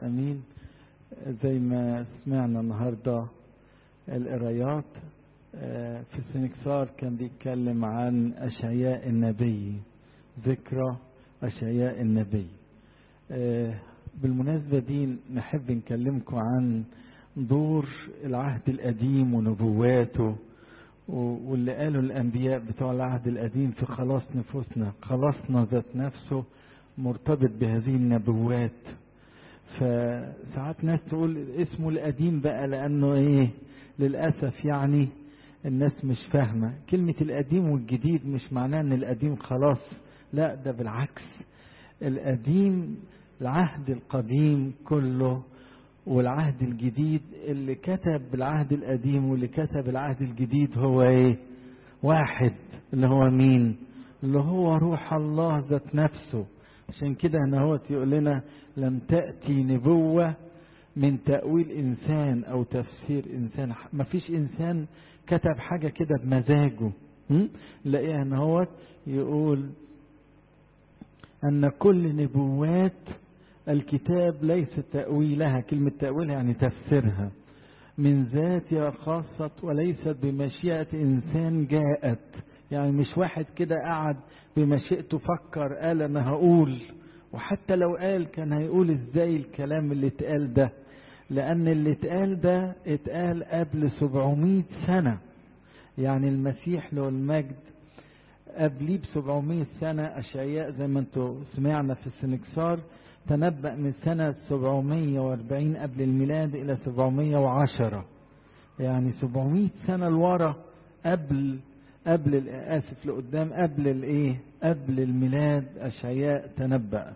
امين زي ما سمعنا النهارده القرايات في السنكسار كان بيتكلم عن اشعياء النبي ذكرى اشعياء النبي بالمناسبة دي نحب نكلمكم عن دور العهد القديم ونبواته واللي قالوا الأنبياء بتوع العهد القديم في خلاص نفوسنا خلاصنا ذات نفسه مرتبط بهذه النبوات فساعات ناس تقول اسمه القديم بقى لأنه إيه للأسف يعني الناس مش فاهمة كلمة القديم والجديد مش معناه ان القديم خلاص لا ده بالعكس القديم العهد القديم كله والعهد الجديد اللي كتب العهد القديم واللي كتب العهد الجديد هو ايه واحد اللي هو مين اللي هو روح الله ذات نفسه عشان كده هنا هو يقول لنا لم تأتي نبوة من تأويل إنسان أو تفسير إنسان ما فيش إنسان كتب حاجة كده بمزاجه نلاقيها ان هو يقول أن كل نبوات الكتاب ليس تأويلها كلمة تأويلها يعني تفسيرها من ذاتها خاصة وليست بمشيئة إنسان جاءت يعني مش واحد كده قعد بمشيئته فكر قال أنا هقول وحتى لو قال كان هيقول ازاي الكلام اللي اتقال ده لأن اللي اتقال ده اتقال قبل 700 سنة يعني المسيح له المجد قبليه ب 700 سنة أشعياء زي ما انتوا سمعنا في السنكسار تنبأ من سنة 740 قبل الميلاد إلى 710 يعني 700 سنة لورا قبل قبل آسف لقدام قبل الإيه؟ قبل الميلاد أشعياء تنبأ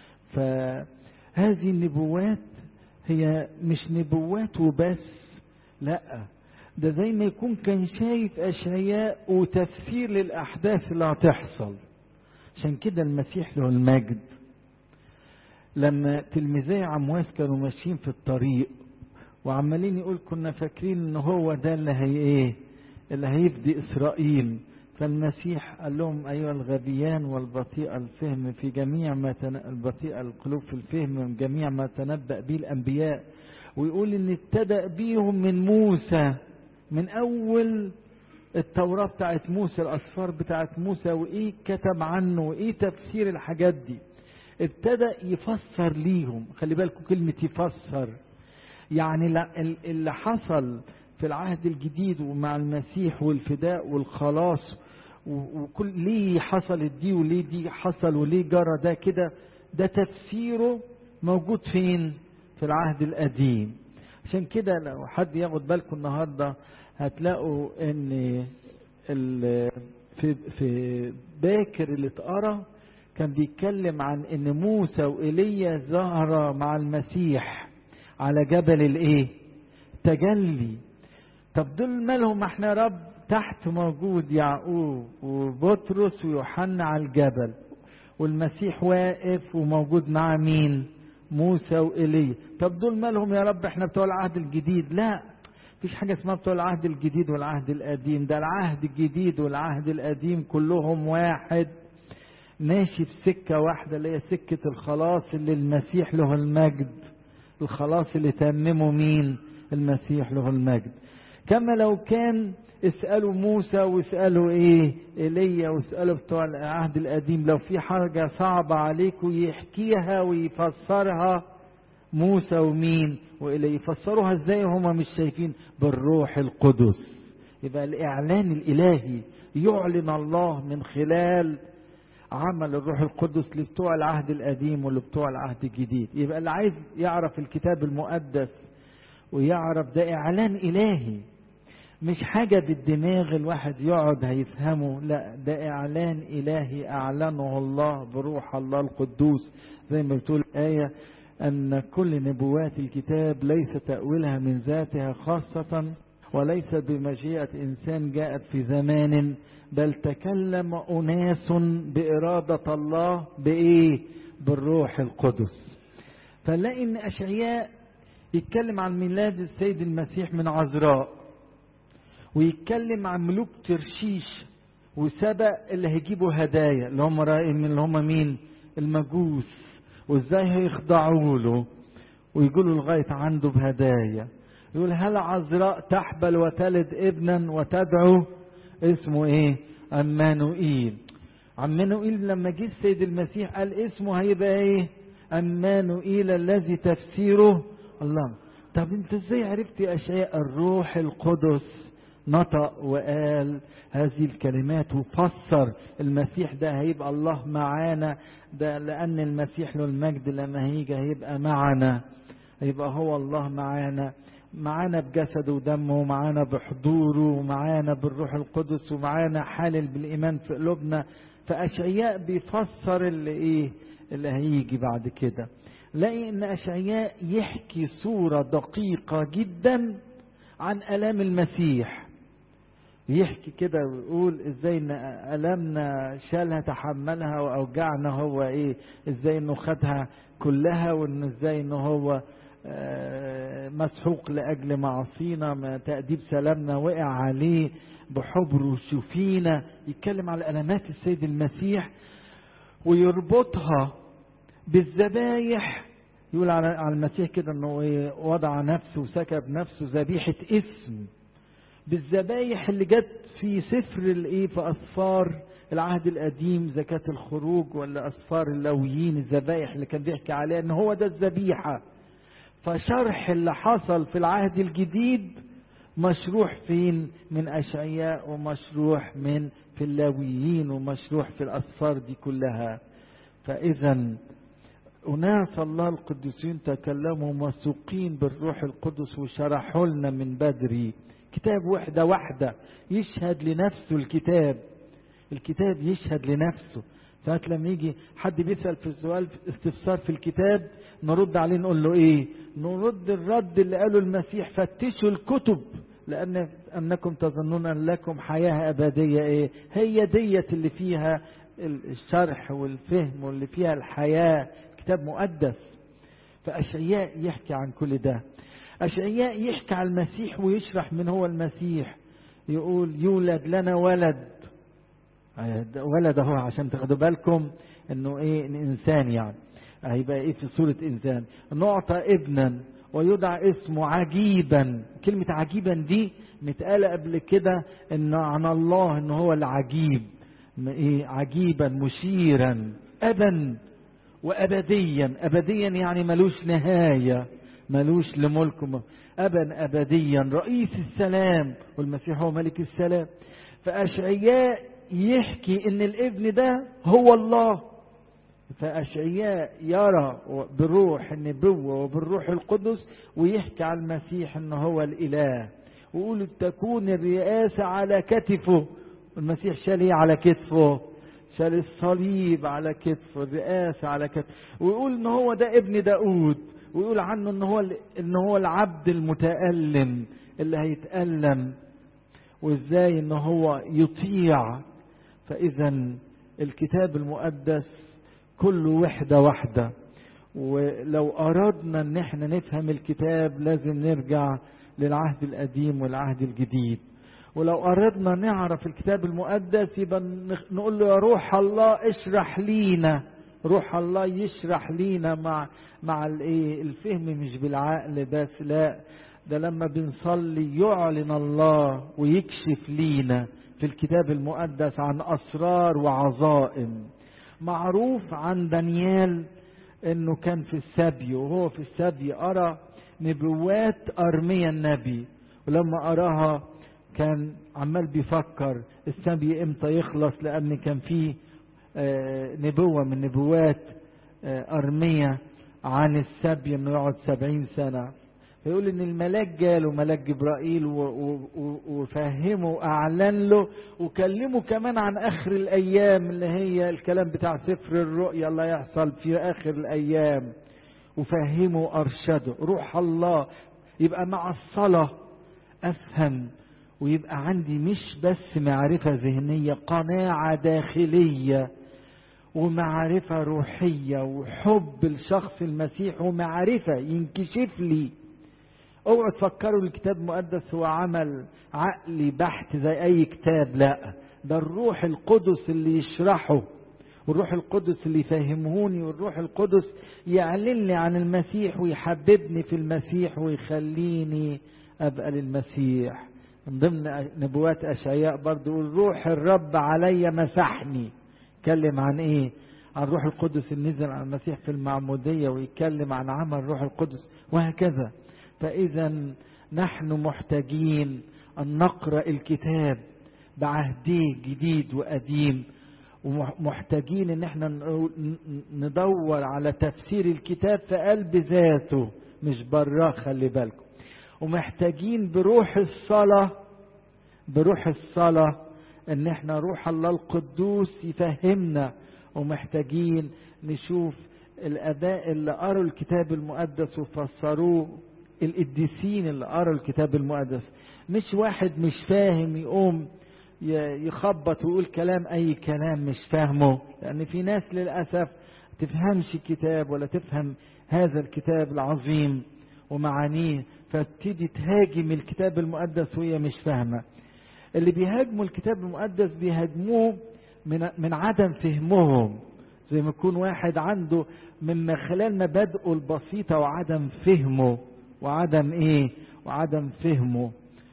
فهذه النبوات هي مش نبوات وبس لا ده زي ما يكون كان شايف أشعياء وتفسير للأحداث اللي هتحصل عشان كده المسيح له المجد لما تلميذي عمواس كانوا ماشيين في الطريق وعمالين يقول كنا فاكرين ان هو ده اللي هي ايه اللي هيفدي اسرائيل فالمسيح قال لهم ايها الغبيان والبطيء الفهم في جميع ما تن... البطيء القلوب في الفهم من جميع ما تنبأ به الانبياء ويقول ان ابتدأ بيهم من موسى من اول التوراة بتاعت موسى الاسفار بتاعت موسى وايه كتب عنه وايه تفسير الحاجات دي ابتدى يفسر ليهم خلي بالكم كلمة يفسر يعني اللي حصل في العهد الجديد ومع المسيح والفداء والخلاص وكل ليه حصلت دي وليه دي حصل وليه جرى ده كده ده تفسيره موجود فين في العهد القديم عشان كده لو حد ياخد بالكم النهارده هتلاقوا ان في في باكر اللي اتقرا كان بيتكلم عن ان موسى وايليا ظهر مع المسيح على جبل الايه تجلي طب دول مالهم احنا يا رب تحت موجود يعقوب وبطرس ويوحنا على الجبل والمسيح واقف وموجود مع مين موسى وإيليا طب دول مالهم يا رب احنا بتوع العهد الجديد لا مفيش حاجة اسمها بتوع العهد الجديد والعهد القديم ده العهد الجديد والعهد القديم كلهم واحد ماشي في سكة واحدة اللي هي سكة الخلاص اللي المسيح له المجد الخلاص اللي تممه مين المسيح له المجد كما لو كان اسألوا موسى واسألوا ايه ايليا واسألوا بتوع العهد القديم لو في حاجة صعبة عليكم يحكيها ويفسرها موسى ومين وإيليا يفسروها ازاي هما مش شايفين بالروح القدس يبقى الإعلان الإلهي يعلن الله من خلال عمل الروح القدس لبتوع العهد القديم ولبتوع العهد الجديد يبقى اللي عايز يعرف الكتاب المقدس ويعرف ده إعلان إلهي مش حاجة بالدماغ الواحد يقعد هيفهمه لا ده إعلان إلهي أعلنه الله بروح الله القدوس زي ما بتقول آية أن كل نبوات الكتاب ليس تأويلها من ذاتها خاصة وليست بمشيئة إنسان جاءت في زمان بل تكلم أناس بإرادة الله بإيه؟ بالروح القدس فنلاقي إن أشعياء يتكلم عن ميلاد السيد المسيح من عذراء ويتكلم عن ملوك ترشيش وسبق اللي هيجيبوا هدايا اللي هم اللي هم مين؟ المجوس وازاي هيخضعوا له ويقولوا لغاية عنده بهدايا يقول هل عذراء تحبل وتلد ابنا وتدعو اسمه ايه أمانوئيل عمانوئيل لما جه السيد المسيح قال اسمه هيبقى ايه أمانوئيل الذي تفسيره الله طب انت ازاي عرفت اشياء الروح القدس نطق وقال هذه الكلمات وفسر المسيح ده هيبقى الله معانا ده لأن المسيح له المجد لما هيجي هيبقى معنا هيبقى هو الله معانا معانا بجسده ودمه ومعانا بحضوره ومعانا بالروح القدس ومعانا حالل بالإيمان في قلوبنا فأشعياء بيفسر اللي إيه اللي هيجي بعد كده لاقي ان اشعياء يحكي صورة دقيقة جدا عن الام المسيح يحكي كده ويقول ازاي ان المنا شالها تحملها واوجعنا هو ايه ازاي انه خدها كلها وان ازاي انه هو مسحوق لاجل معصينا تأديب سلامنا وقع عليه بحبره شفينا يتكلم على الامات السيد المسيح ويربطها بالذبايح يقول على المسيح كده انه ايه وضع نفسه وسكب نفسه ذبيحه اسم بالذبايح اللي جت في سفر الايه في اسفار العهد القديم زكاة الخروج ولا اسفار اللويين الذبايح اللي كان بيحكي عليها ان هو ده الذبيحة فشرح اللي حصل في العهد الجديد مشروح فين من اشعياء ومشروح من في اللاويين ومشروح في الاسفار دي كلها فاذا أناس الله القديسين تكلموا موثوقين بالروح القدس وشرحوا لنا من بدري كتاب وحدة واحدة يشهد لنفسه الكتاب الكتاب يشهد لنفسه ساعات لما يجي حد بيسأل في السؤال استفسار في الكتاب نرد عليه نقول له ايه نرد الرد اللي قاله المسيح فتشوا الكتب لأن أنكم تظنون أن لكم حياة أبدية إيه هي ديت اللي فيها الشرح والفهم واللي فيها الحياة كتاب مقدس فأشعياء يحكي عن كل ده أشعياء يحكي عن المسيح ويشرح من هو المسيح يقول يولد لنا ولد ولد اهو عشان تاخدوا بالكم انه ايه إن انسان يعني هيبقى ايه في صورة انسان نعطى ابنا ويدعى اسمه عجيبا كلمة عجيبا دي متقالة قبل كده ان عن الله ان هو العجيب ايه عجيبا مشيرا ابا وابديا ابديا يعني ملوش نهايه ملوش لملكه ابا ابديا رئيس السلام والمسيح هو ملك السلام فاشعياء يحكي ان الابن ده هو الله فاشعياء يرى بروح النبوه وبالروح القدس ويحكي على المسيح ان هو الاله ويقول تكون الرئاسه على كتفه المسيح شال ايه على كتفه شال الصليب على كتفه الرئاسة على كتفه ويقول ان هو ده ابن داود ويقول عنه ان هو ان هو العبد المتألم اللي هيتألم وازاي ان هو يطيع فاذا الكتاب المقدس كله وحدة واحدة ولو أردنا ان احنا نفهم الكتاب لازم نرجع للعهد القديم والعهد الجديد ولو أردنا نعرف الكتاب المقدس يبقى نقول له يا روح الله اشرح لينا روح الله يشرح لينا مع مع الايه الفهم مش بالعقل بس لا ده لما بنصلي يعلن الله ويكشف لينا في الكتاب المقدس عن اسرار وعظائم معروف عن دانيال انه كان في السبي وهو في السبي ارى نبوات ارميا النبي ولما اراها كان عمال بيفكر السبي امتى يخلص لان كان فيه نبوة من نبوات أرمية عن السبي انه يقعد سبعين سنة فيقول ان الملاك جاله ملاك جبرائيل وفهمه واعلن له وكلمه كمان عن اخر الايام اللي هي الكلام بتاع سفر الرؤيا اللي هيحصل في اخر الايام وفهمه وارشده روح الله يبقى مع الصلاه افهم ويبقى عندي مش بس معرفة ذهنية قناعة داخلية ومعرفة روحية وحب لشخص المسيح ومعرفة ينكشف لي اوعوا تفكروا الكتاب المقدس هو عمل عقلي بحت زي اي كتاب لا ده الروح القدس اللي يشرحه والروح القدس اللي يفهمهوني والروح القدس يعلن لي عن المسيح ويحببني في المسيح ويخليني ابقى للمسيح من ضمن نبوات اشعياء برضو يقول روح الرب علي مسحني يتكلم عن ايه عن روح القدس اللي نزل على المسيح في المعمودية ويتكلم عن عمل روح القدس وهكذا فاذا نحن محتاجين ان نقرا الكتاب بعهديه جديد وقديم ومحتاجين ان احنا ندور على تفسير الكتاب في قلب ذاته مش براه خلي بالكم ومحتاجين بروح الصلاة بروح الصلاة ان احنا روح الله القدوس يفهمنا ومحتاجين نشوف الاباء اللي قروا الكتاب المقدس وفسروه القديسين اللي قروا الكتاب المقدس مش واحد مش فاهم يقوم يخبط ويقول كلام اي كلام مش فاهمه لان في ناس للاسف تفهمش الكتاب ولا تفهم هذا الكتاب العظيم ومعانيه فتبتدي تهاجم الكتاب المقدس وهي مش فاهمه اللي بيهاجموا الكتاب المقدس بيهاجموه من من عدم فهمهم زي ما يكون واحد عنده من خلال مبادئه البسيطه وعدم فهمه وعدم ايه وعدم فهمه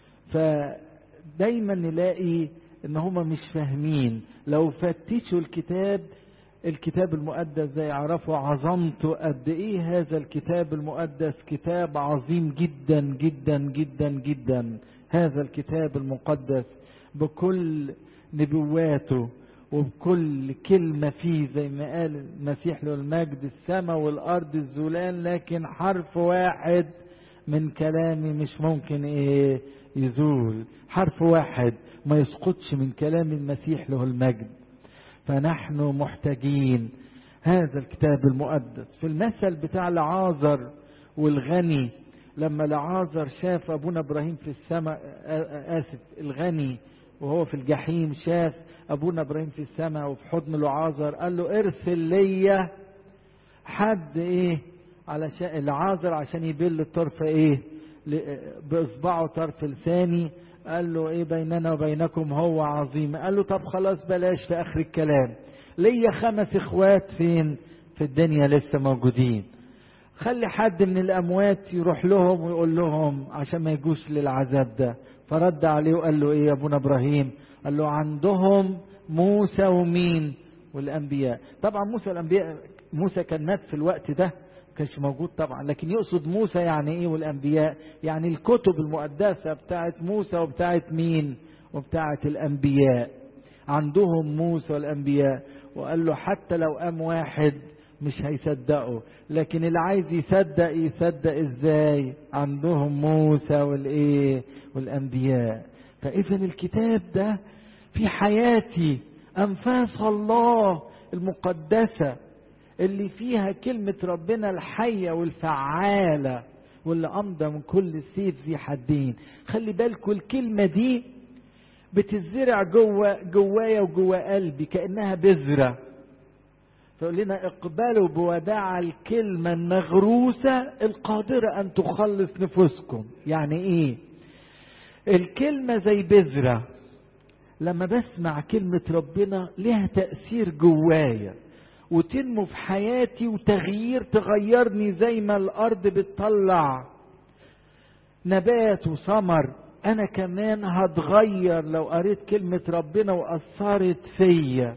فدايما نلاقي ان هم مش فاهمين لو فتشوا الكتاب الكتاب المقدس ده يعرفوا عظمته قد ايه هذا الكتاب المقدس كتاب عظيم جدا جدا جدا جدا هذا الكتاب المقدس بكل نبواته وبكل كلمة فيه زي ما قال المسيح له المجد السماء والأرض الزلال لكن حرف واحد من كلامي مش ممكن ايه يزول حرف واحد ما يسقطش من كلام المسيح له المجد فنحن محتاجين هذا الكتاب المقدس في المثل بتاع لعازر والغني لما لعازر شاف ابونا ابراهيم في السماء اسف الغني وهو في الجحيم شاف ابونا ابراهيم في السماء وفي حضن لعازر قال له ارسل ليا حد ايه علشان لعازر عشان يبل الطرف ايه باصبعه طرف لساني قال له ايه بيننا وبينكم هو عظيم قال له طب خلاص بلاش في اخر الكلام ليا خمس اخوات فين في الدنيا لسه موجودين خلي حد من الاموات يروح لهم ويقول لهم عشان ما يجوش للعذاب ده فرد عليه وقال له ايه يا ابونا ابراهيم قال له عندهم موسى ومين والانبياء طبعا موسى والانبياء موسى كان مات في الوقت ده كانش موجود طبعا لكن يقصد موسى يعني ايه والانبياء يعني الكتب المقدسه بتاعت موسى وبتاعت مين وبتاعت الانبياء عندهم موسى والانبياء وقال له حتى لو قام واحد مش هيصدقه لكن اللي عايز يصدق يصدق ازاي عندهم موسى والايه والانبياء فاذا الكتاب ده في حياتي انفاس الله المقدسه اللي فيها كلمة ربنا الحية والفعالة واللي أمضى من كل سيف ذي حدين خلي بالكم الكلمة دي بتزرع جوه جوايا وجوا قلبي كأنها بذرة فيقول لنا اقبلوا بوداع الكلمة المغروسة القادرة أن تخلص نفوسكم يعني إيه الكلمة زي بذرة لما بسمع كلمة ربنا لها تأثير جوايا وتنمو في حياتي وتغيير تغيرني زي ما الارض بتطلع نبات وثمر انا كمان هتغير لو قريت كلمة ربنا واثرت فيا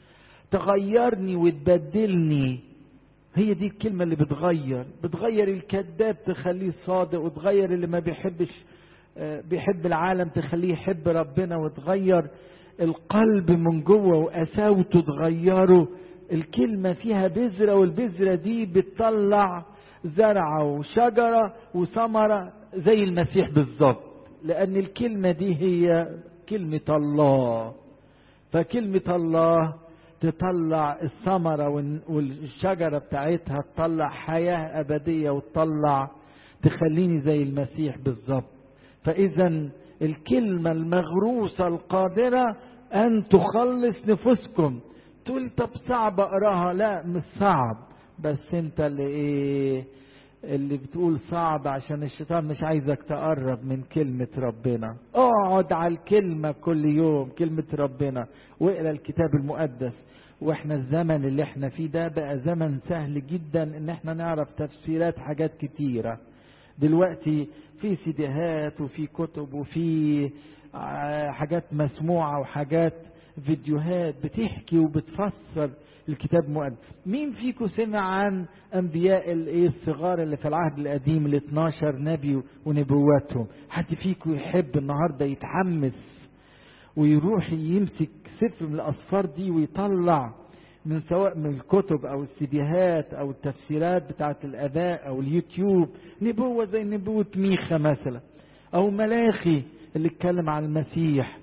تغيرني وتبدلني هي دي الكلمة اللي بتغير بتغير الكذاب تخليه صادق وتغير اللي ما بيحبش بيحب العالم تخليه يحب ربنا وتغير القلب من جوه وقساوته تغيره الكلمة فيها بذرة والبذرة دي بتطلع زرعة وشجرة وثمرة زي المسيح بالظبط لأن الكلمة دي هي كلمة الله فكلمة الله تطلع الثمرة والشجرة بتاعتها تطلع حياة أبدية وتطلع تخليني زي المسيح بالظبط فإذا الكلمة المغروسة القادرة أن تخلص نفوسكم تقول طب صعب اقراها لا مش صعب بس انت اللي ايه اللي بتقول صعب عشان الشيطان مش عايزك تقرب من كلمة ربنا اقعد على الكلمة كل يوم كلمة ربنا واقرا الكتاب المقدس واحنا الزمن اللي احنا فيه ده بقى زمن سهل جدا ان احنا نعرف تفسيرات حاجات كتيرة دلوقتي في سيديهات وفي كتب وفي حاجات مسموعة وحاجات فيديوهات بتحكي وبتفسر الكتاب المقدس مين فيكم سمع عن انبياء الايه الصغار اللي في العهد القديم ال 12 نبي ونبواتهم حد فيكم يحب النهارده يتحمس ويروح يمسك سفر من الاسفار دي ويطلع من سواء من الكتب او السيديهات او التفسيرات بتاعت الاباء او اليوتيوب نبوه زي نبوه ميخا مثلا او ملاخي اللي اتكلم عن المسيح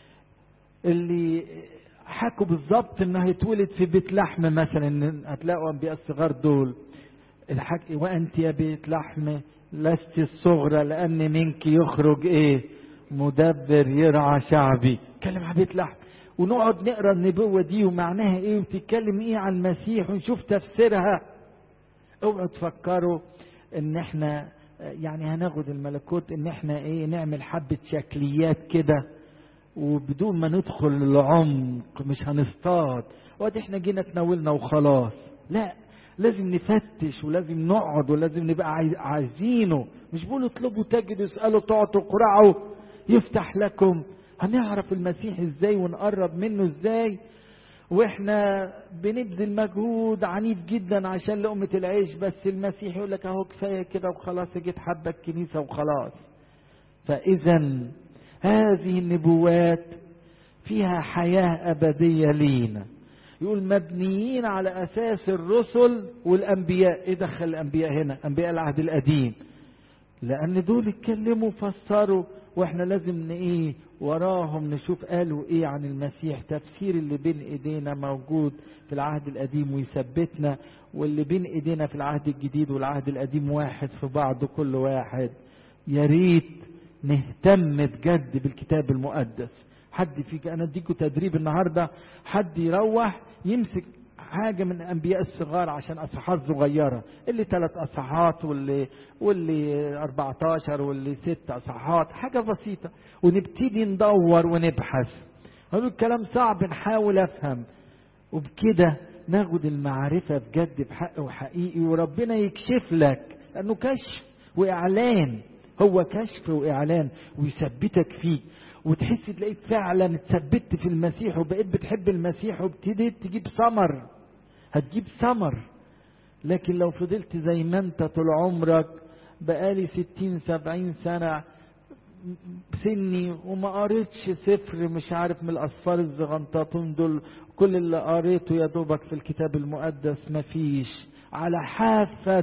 اللي حكوا بالظبط انه هيتولد في بيت لحم مثلا هتلاقوا انبياء الصغار دول الحكي وانت يا بيت لحم لست الصغرى لان منك يخرج ايه مدبر يرعى شعبي اتكلم عن بيت لحم ونقعد نقرا النبوه دي ومعناها ايه وتتكلم ايه عن المسيح ونشوف تفسيرها اوعوا تفكروا ان احنا يعني هناخد الملكوت ان احنا ايه نعمل حبه شكليات كده وبدون ما ندخل العمق مش هنصطاد وادي احنا جينا تناولنا وخلاص لا لازم نفتش ولازم نقعد ولازم نبقى عايزينه مش بيقولوا اطلبوا تجدوا اسالوا تعطوا قرعوا يفتح لكم هنعرف المسيح ازاي ونقرب منه ازاي واحنا بنبذل مجهود عنيف جدا عشان لقمة العيش بس المسيح يقول لك اهو كفايه كده وخلاص جيت حبة الكنيسة وخلاص فاذا هذه النبوات فيها حياة أبدية لينا يقول مبنيين على أساس الرسل والأنبياء إيه دخل الأنبياء هنا أنبياء العهد القديم لأن دول اتكلموا فسروا واحنا لازم ايه وراهم نشوف قالوا ايه عن المسيح تفسير اللي بين ايدينا موجود في العهد القديم ويثبتنا واللي بين ايدينا في العهد الجديد والعهد القديم واحد في بعض كل واحد يا ريت نهتم بجد بالكتاب المقدس حد فيك انا اديكم تدريب النهارده حد يروح يمسك حاجه من انبياء الصغار عشان اصحاحات صغيره اللي ثلاث اصحاحات واللي واللي 14 واللي ست اصحاحات حاجه بسيطه ونبتدي ندور ونبحث هقول الكلام صعب نحاول افهم وبكده ناخد المعرفه بجد بحق وحقيقي وربنا يكشف لك لانه كشف واعلان هو كشف واعلان ويثبتك فيه وتحس تلاقيك فعلا اتثبت في المسيح وبقيت بتحب المسيح وابتديت تجيب ثمر هتجيب ثمر لكن لو فضلت زي ما انت طول عمرك بقالي ستين سبعين سنة سني وما قريتش سفر مش عارف من الأسفار الزغنطاطون دول كل اللي قريته يا دوبك في الكتاب المقدس مفيش على حافة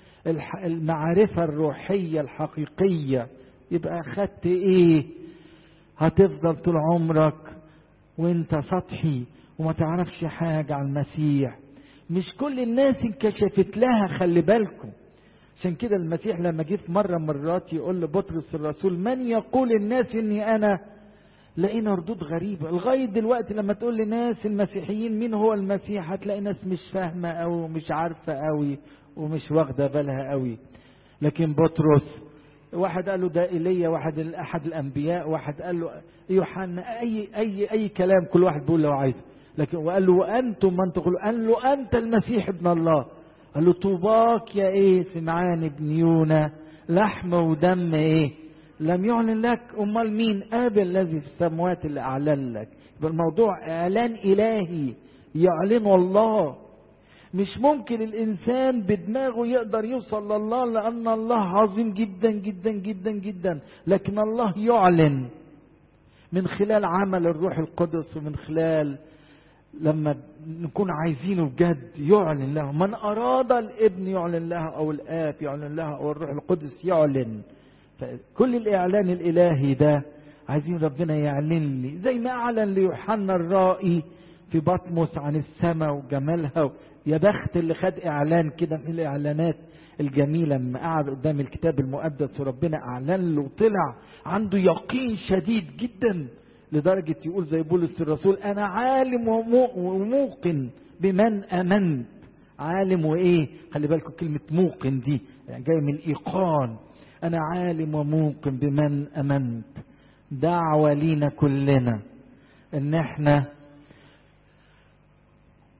المعرفة الروحية الحقيقية يبقى خدت ايه هتفضل طول عمرك وانت سطحي وما تعرفش حاجة عن المسيح مش كل الناس انكشفت لها خلي بالكم عشان كده المسيح لما جه في مرة مرات يقول لبطرس الرسول من يقول الناس اني انا لقينا ردود غريبة لغاية دلوقتي لما تقول لناس المسيحيين مين هو المسيح هتلاقي ناس مش فاهمة أوي ومش عارفة أوي ومش واخدة بالها أوي لكن بطرس واحد قال له ده ايليا واحد احد الانبياء واحد قال له يوحنا اي اي اي كلام كل واحد بيقول له عايزه لكن وقال له وانتم من تقولوا قال له انت المسيح ابن الله قال له طوباك يا ايه سمعان ابن يونا لحم ودم ايه لم يعلن لك امال مين اب الذي في السماوات اللي اعلن لك يبقى الموضوع اعلان الهي يعلنه الله مش ممكن الانسان بدماغه يقدر يوصل لله لان الله عظيم جدا جدا جدا جدا لكن الله يعلن من خلال عمل الروح القدس ومن خلال لما نكون عايزينه بجد يعلن له من اراد الابن يعلن لها او الاب يعلن لها او الروح القدس يعلن فكل الاعلان الالهي ده عايزين ربنا يعلن لي زي ما اعلن ليوحنا الرائي في بطمس عن السماء وجمالها يا بخت اللي خد اعلان كده من الاعلانات الجميله لما قعد قدام الكتاب المقدس وربنا اعلن له وطلع عنده يقين شديد جدا لدرجه يقول زي بولس الرسول انا عالم وموقن بمن امنت عالم وايه خلي بالكم كلمه موقن دي يعني جايه من ايقان انا عالم وموقن بمن امنت دعوه لينا كلنا ان احنا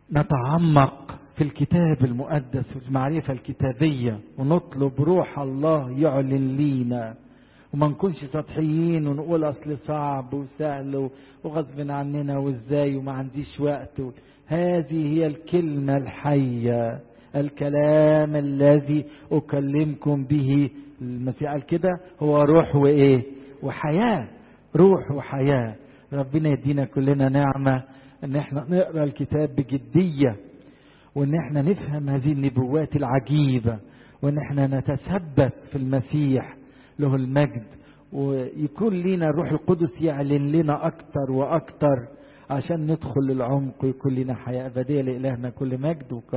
نتعمق في الكتاب المقدس في المعرفة الكتابية ونطلب روح الله يعلن لينا وما نكونش سطحيين ونقول اصل صعب وسهل وغصب عننا وازاي وما عنديش وقت هذه هي الكلمة الحية الكلام الذي اكلمكم به المسيح قال كده هو روح وايه وحياة روح وحياة ربنا يدينا كلنا نعمة ان احنا نقرا الكتاب بجدية وان احنا نفهم هذه النبوات العجيبة وان احنا نتثبت في المسيح له المجد ويكون لنا الروح القدس يعلن لنا اكتر واكتر عشان ندخل للعمق ويكون لنا حياة ابدية لالهنا كل مجد